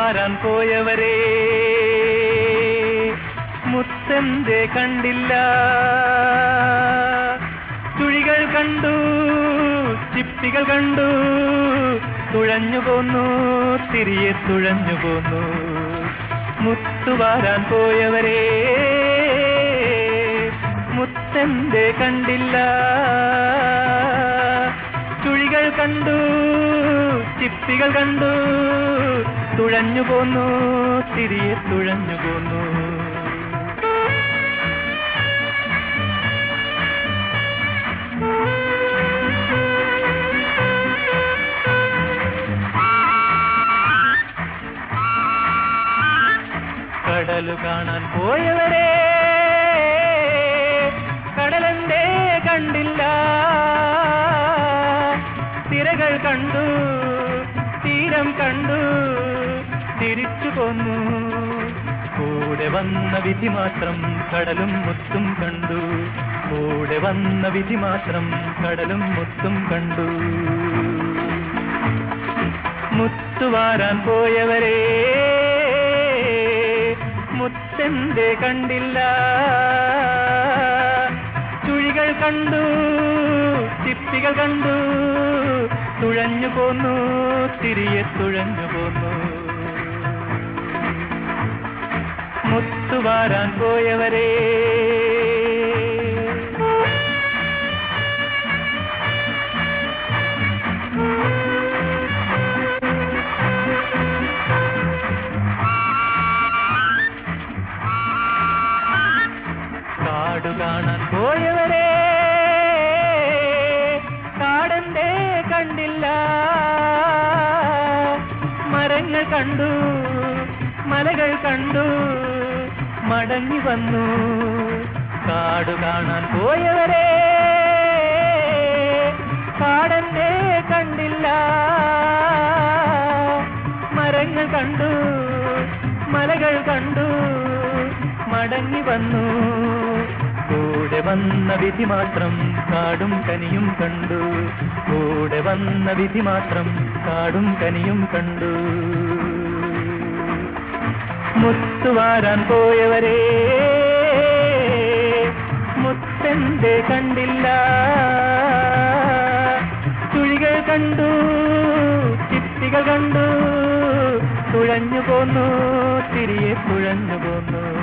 മുത്തുവാരാൻ പോയവരെ മുത്തെന്തേ കണ്ടില്ല ചുഴികൾ കണ്ടു ചിപ്പികൾ കണ്ടു തുഴഞ്ഞു പോന്നു തിരികെ തുഴഞ്ഞു പോന്നു മുത്തുവാരാൻ പോയവരെ മുത്തെന്തേ കണ്ടില്ല ചുഴികൾ കണ്ടു ചിപ്പികൾ കണ്ടു തുഴഞ്ഞു പോന്നു തിരികെ തുഴഞ്ഞു പോന്നു കടലു കാണാൻ പോയവരെ കടലെന്തേ കണ്ടില്ല തിരകൾ കണ്ടു തീരം കണ്ടു തിരിച്ചു പോന്നു കൂടെ വന്ന വിധി മാത്രം കടലും മുത്തും കണ്ടു കൂടെ വന്ന വിധി മാത്രം കടലും മുത്തും കണ്ടു മുത്തുവാരാൻ പോയവരെ മുത്തെന്തേ കണ്ടില്ല ചുഴികൾ കണ്ടു ചിപ്പികൾ കണ്ടു തുഴഞ്ഞു പോന്നു തിരികെ തുഴഞ്ഞു പോന്നു മുത്തുവാരാൻ പോയവരെ കാടു കാണാൻ പോയവരെ കാടന്റെ കണ്ടില്ല മരങ്ങൾ കണ്ടു മലകൾ കണ്ടു മടങ്ങി വന്നു കാടു കാണാൻ പോയവരെ കാടന്റെ കണ്ടില്ല മരങ്ങൾ കണ്ടു മലകൾ കണ്ടു മടങ്ങി വന്നു കൂടെ വന്ന വിധി മാത്രം കാടും കനിയും കണ്ടു കൂടെ വന്ന വിധി മാത്രം കാടും കനിയും കണ്ടു മുത്തുവാരാൻ പോയവരെ മുത്തെന്തേ കണ്ടില്ല ചുഴികൾ കണ്ടു ചിപ്പികൾ കണ്ടു തുഴഞ്ഞു പോന്നു തിരികെ തുഴഞ്ഞു പോന്നു